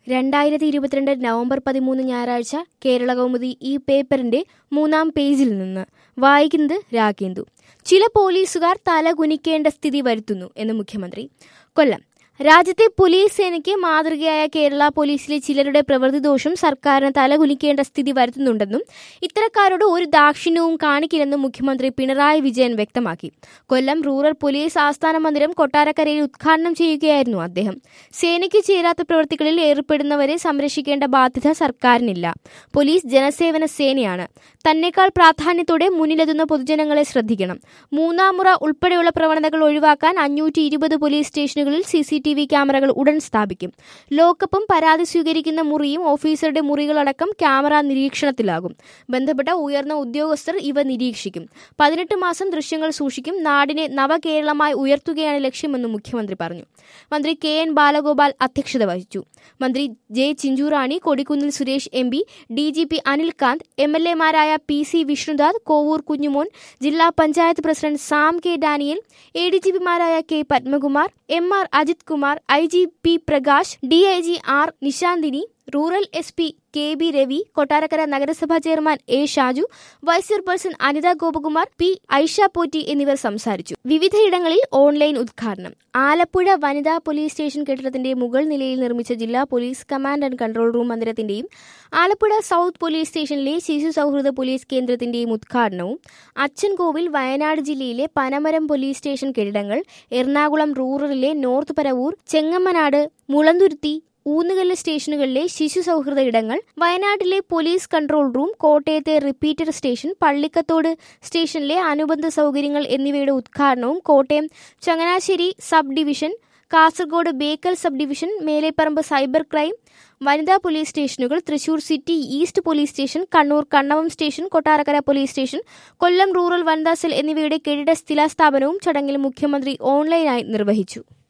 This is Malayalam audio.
രണ്ടായിരത്തി ഇരുപത്തിരണ്ട് നവംബർ പതിമൂന്ന് ഞായറാഴ്ച കേരള കൗമുദി ഈ പേപ്പറിന്റെ മൂന്നാം പേജിൽ നിന്ന് വായിക്കുന്നത് രാഗേന്ദു ചില പോലീസുകാർ തല കുനിക്കേണ്ട സ്ഥിതി വരുത്തുന്നു എന്ന് മുഖ്യമന്ത്രി കൊല്ലം രാജ്യത്തെ പോലീസ് സേനയ്ക്ക് മാതൃകയായ കേരള പോലീസിലെ ചിലരുടെ പ്രവൃത്തി ദോഷം സർക്കാരിന് തലകുനിക്കേണ്ട സ്ഥിതി വരുത്തുന്നുണ്ടെന്നും ഇത്തരക്കാരോട് ഒരു ദാക്ഷിണ്യവും കാണിക്കില്ലെന്നും മുഖ്യമന്ത്രി പിണറായി വിജയൻ വ്യക്തമാക്കി കൊല്ലം റൂറൽ പോലീസ് ആസ്ഥാന മന്ദിരം കൊട്ടാരക്കരയിൽ ഉദ്ഘാടനം ചെയ്യുകയായിരുന്നു അദ്ദേഹം സേനയ്ക്ക് ചേരാത്ത പ്രവൃത്തികളിൽ ഏർപ്പെടുന്നവരെ സംരക്ഷിക്കേണ്ട ബാധ്യത സർക്കാരിനില്ല പോലീസ് ജനസേവന സേനയാണ് തന്നെക്കാൾ പ്രാധാന്യത്തോടെ മുന്നിലെത്തുന്ന പൊതുജനങ്ങളെ ശ്രദ്ധിക്കണം മൂന്നാം മുറ ഉൾപ്പെടെയുള്ള പ്രവണതകൾ ഒഴിവാക്കാൻ അഞ്ഞൂറ്റി ഇരുപത് പോലീസ് സ്റ്റേഷനുകളിൽ സി സി ടി വി ക്യാമറകൾ ഉടൻ സ്ഥാപിക്കും ലോക്കപ്പും പരാതി സ്വീകരിക്കുന്ന മുറിയും ഓഫീസറുടെ മുറികളടക്കം ക്യാമറ നിരീക്ഷണത്തിലാകും ബന്ധപ്പെട്ട ഉയർന്ന ഉദ്യോഗസ്ഥർ ഇവ നിരീക്ഷിക്കും പതിനെട്ട് മാസം ദൃശ്യങ്ങൾ സൂക്ഷിക്കും നാടിനെ നവകേരളമായി ഉയർത്തുകയാണ് ലക്ഷ്യമെന്നും മുഖ്യമന്ത്രി പറഞ്ഞു മന്ത്രി കെ എൻ ബാലഗോപാൽ അധ്യക്ഷത വഹിച്ചു മന്ത്രി J Chinchurani Kodikunnil Suresh M P D G P Anilkanth M L എമാരായ പി സി വിഷ്ണുദാസ് കോവൂർ കുഞ്ഞുമോൻ ജില്ലാ panchayat president Sam K Daniel A D G പിമാരായ K Padmakumar M R Ajith Kumar I G P Prakash D I G R Nishanthini rural S P K B Ravi Kottarakkara നഗരസഭാ chairman A Shaju vice chairperson Anitha Gopakumar P Aisha Potti എന്നിവർ സംസാരിച്ചു വിവിധയിടങ്ങളിൽ ഓൺലൈൻ ഉദ്ഘാടനം ആലപ്പുഴ വനിതാ പോലീസ് സ്റ്റേഷൻ കെട്ടിടത്തിന്റെ മുകൾ നിലയിൽ നിർമ്മിച്ച ജില്ലാ police command and control room മന്ദിരത്തിന്റെയും ആലപ്പുഴ സൗത്ത് പോലീസ് സ്റ്റേഷനിലെ ശിശു സൗഹൃദ പോലീസ് കേന്ദ്രത്തിന്റെയും ഉദ്ഘാടനവും അച്ചൻകോവിൽ വയനാട് ജില്ലയിലെ പനമരം പോലീസ് സ്റ്റേഷൻ കെട്ടിടങ്ങൾ എറണാകുളം റൂറലിലെ നോർത്ത് പരവൂർ ചെങ്ങമ്മനാട് മുളന്തുരുത്തി ഊന്നുകല്ല് സ്റ്റേഷനുകളിലെ ശിശു സൗഹൃദ ഇടങ്ങൾ വയനാട്ടിലെ പോലീസ് കൺട്രോൾ റൂം കോട്ടയത്തെ റിപ്പീറ്റർ സ്റ്റേഷൻ പള്ളിക്കത്തോട് സ്റ്റേഷനിലെ അനുബന്ധ സൗകര്യങ്ങൾ എന്നിവയുടെ ഉദ്ഘാടനവും Kottayam Changanassery sub division Kasaragod Bekal sub division Meleparamba cyber crime വനിതാ പോലീസ് സ്റ്റേഷനുകൾ Thrissur city east police station Kannur Kannavam station Kottarakkara police station Kollam rural വനിതാ സെൽ എന്നിവയുടെ കെട്ടിട സ്ഥിലാസ്ഥാപനവും ചടങ്ങിൽ മുഖ്യമന്ത്രി ഓൺലൈനായി നിർവഹിച്ചു